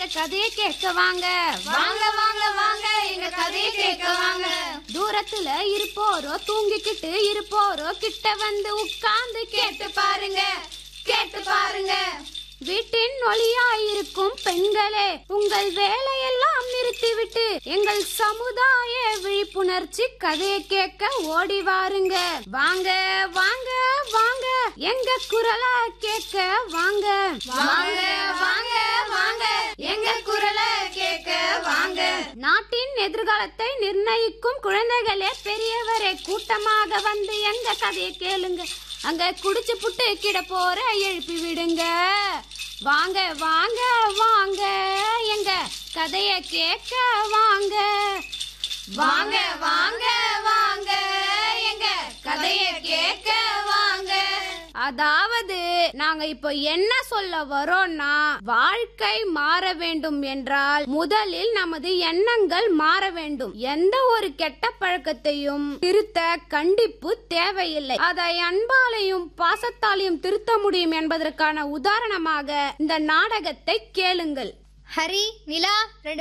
எங்க கதையை கேட்க வாங்க வாங்க வாங்க வாங்க எங்க கதையை கேட்க வாங்க தூரத்துல இருப்போரோ தூங்கிக்கிட்டு இருப்போரோ கிட்ட வந்து உட்கார்ந்து கேட்டு பாருங்க கேட்டு பாருங்க வீட்டின் ஒளியாயிருக்கும் பெண்களே உங்கள் வேலையெல்லாம் நிறுத்திவிட்டு எங்கள் சமுதாய விழிப்புணர்ச்சி கதையை கேட்க ஓடி வாருங்க வாங்க வாங்க வாங்க எங்க குரலா கேட்க வாங்க வாங்க வாங்க வாங்க எங்க குரலை கேட்க வாங்க நாட்டின் எதிர்காலத்தை நிர்ணயிக்கும் குழந்தைகளே பெரியவரே கூட்டமாக வந்து எங்க கதையை கேளுங்க அங்க குடிச்சு புட்டு கிட போற எழுப்பி விடுங்க வாங்க வாங்க வாங்க எங்க கதைய கேட்க வாங்க வாங்க வாங்க வாங்க எங்க கதையை கேட்க வாங்க அதாவது நாங்க இப்போ என்ன சொல்ல வரோம்னா வாழ்க்கை மாற வேண்டும் என்றால் முதலில் நமது எண்ணங்கள் மாற வேண்டும் எந்த ஒரு கெட்ட பழக்கத்தையும் திருத்த கண்டிப்பு தேவையில்லை அதை அன்பாலையும் பாசத்தாலையும் திருத்த முடியும் என்பதற்கான உதாரணமாக இந்த நாடகத்தை கேளுங்கள் ஹரி நிலா ரெண்டு